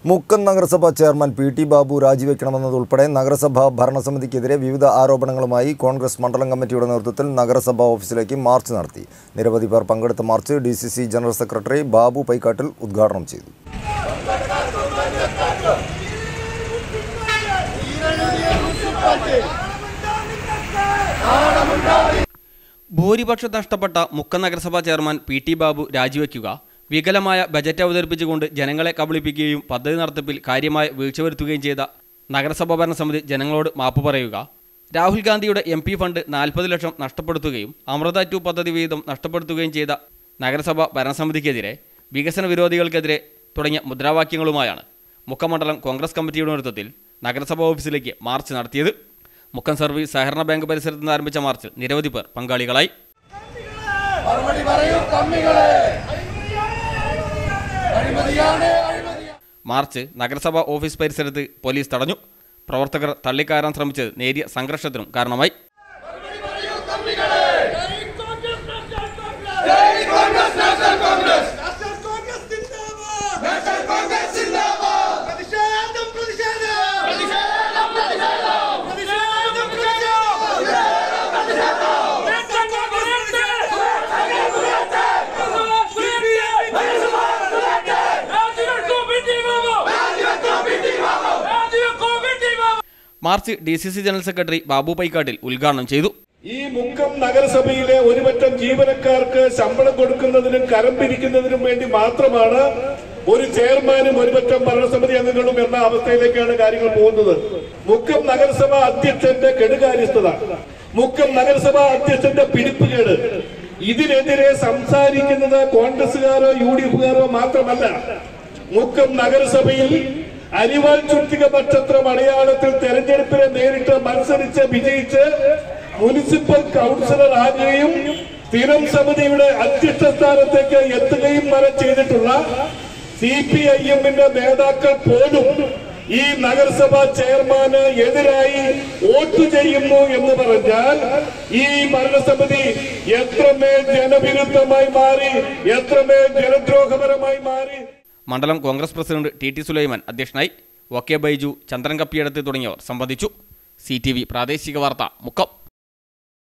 മുക്കം നഗരസഭ chairman P T Babu രാജിവെക്കണമെന്നതുൾപ്പെടെ നഗരസഭാ ഭരണസമിതിക്കെതിരെ വിവിധ ആരോപണങ്ങളുമായി കോൺഗ്രസ് മണ്ഡലം കമ്മിറ്റിയുടെ നേതൃത്വത്തിൽ നഗരസഭാ ഓഫീസിലേക്ക് മാർച്ച് നടത്തി നിരവധി പേർ പങ്കെടുത്ത march D C C general secretary Babu Paikkattil ഉദ്ഘാടനം ചെയ്തു ഭൂരിപക്ഷം നഷ്ടപ്പെട്ട മുക്കം നഗരസഭാ ചെയർമാൻ പി ടി ബാബു രാജിവെക്കുക വികലമായ ബജറ്റ് അവതരിപ്പിച്ചുകൊണ്ട് ജനങ്ങളെ കബളിപ്പിക്കുകയും പദ്ധതി നടത്തിപ്പിൽ കാര്യമായ വീഴ്ച വരുത്തുകയും ചെയ്ത നഗരസഭാ ഭരണസമിതി ജനങ്ങളോട് മാപ്പ് പറയുക രാഹുൽ ഗാന്ധിയുടെ എം പി ഫണ്ട് നാൽപ്പത് ലക്ഷം നഷ്ടപ്പെടുത്തുകയും അമൃത ടു പദ്ധതി വീതം നഷ്ടപ്പെടുത്തുകയും ചെയ്ത നഗരസഭ ഭരണസമിതിക്കെതിരെ വികസന വിരോധികൾക്കെതിരെ തുടങ്ങിയ മുദ്രാവാക്യങ്ങളുമായാണ് മുക്കമണ്ഡലം കോൺഗ്രസ് കമ്മിറ്റിയുടെ നേതൃത്വത്തിൽ നഗരസഭാ ഓഫീസിലേക്ക് മാർച്ച് നടത്തിയത് മുക്കം സർവീസ് സഹകരണ ബാങ്ക് പരിസരത്ത് നിന്ന് ആരംഭിച്ച മാർച്ചിൽ നിരവധി പേർ പങ്കാളികളായി മറുപടി പറയൂ കമ്മികളെ അഴിമതിയാണ് അഴിമതി മാർച്ച് നഗരസഭാ ഓഫീസ് പരിസരത്ത് പോലീസ് തടഞ്ഞു പ്രവർത്തകർ തള്ളിക്കയറാൻ ശ്രമിച്ചത് നേരിയ സംഘർഷത്തിനും കാരണമായി march D C C general secretary Babu Paikkattil ഉദ്ഘാടനം ചെയ്തു ഈ മുക്കം നഗരസഭയിലെ ഒരുപറ്റം ജീവനക്കാർക്ക് ശമ്പളം കൊടുക്കുന്നതിനും കരം പിരിക്കുന്നതിനും വേണ്ടി മാത്രമാണ് ഒരു ചെയർമാനും ഒരുപറ്റം ഭരണസമിതി അംഗങ്ങളും എന്ന അവസ്ഥയിലേക്കാണ് കാര്യങ്ങൾ പോകുന്നത് മുക്കം നഗരസഭ അധ്യക്ഷന്റെ കെടുകാര്യസ്ഥത മുക്കം നഗരസഭ അധ്യക്ഷന്റെ പിടിപ്പുകേട് ഇതിനെതിരെ സംസാരിക്കുന്നത് കോൺഗ്രസുകാരോ യു ഡി എഫുകാരോ മാത്രമല്ല മുക്കം നഗരസഭയിൽ അരിവാൾ ചുറ്റിക നക്ഷത്രം അടയാളത്തിൽ തെരഞ്ഞെടുപ്പിനെ നേരിട്ട് മത്സരിച്ച് വിജയിച്ച് മുനിസിപ്പൽ കൗൺസിലർ ആകുകയും സ്ഥിരം സമിതിയുടെ അധ്യക്ഷ സ്ഥാനത്തേക്ക് എത്തുകയും വരെ ചെയ്തിട്ടുള്ള സി പി ഐ എമ്മിന്റെ നേതാക്കൾ പോലും ഈ നഗരസഭാ ചെയർമാന് എതിരായി വോട്ട് ചെയ്യുന്നു എന്ന് പറഞ്ഞാൽ ഈ ഭരണസമിതി എത്രമേൽ ജനവിരുദ്ധമായി മാറി എത്രമേൽ ജനദ്രോഹപരമായി മാറി മണ്ഡലം Congress president T T Sulaiman അധ്യക്ഷനായി ഒ കെ ബൈജു ചന്ദ്രൻ കപ്പിയടത്ത് തുടങ്ങിയവർ സംബന്ധിച്ചു സി ടി വി പ്രാദേശിക വാർത്ത മുക്കം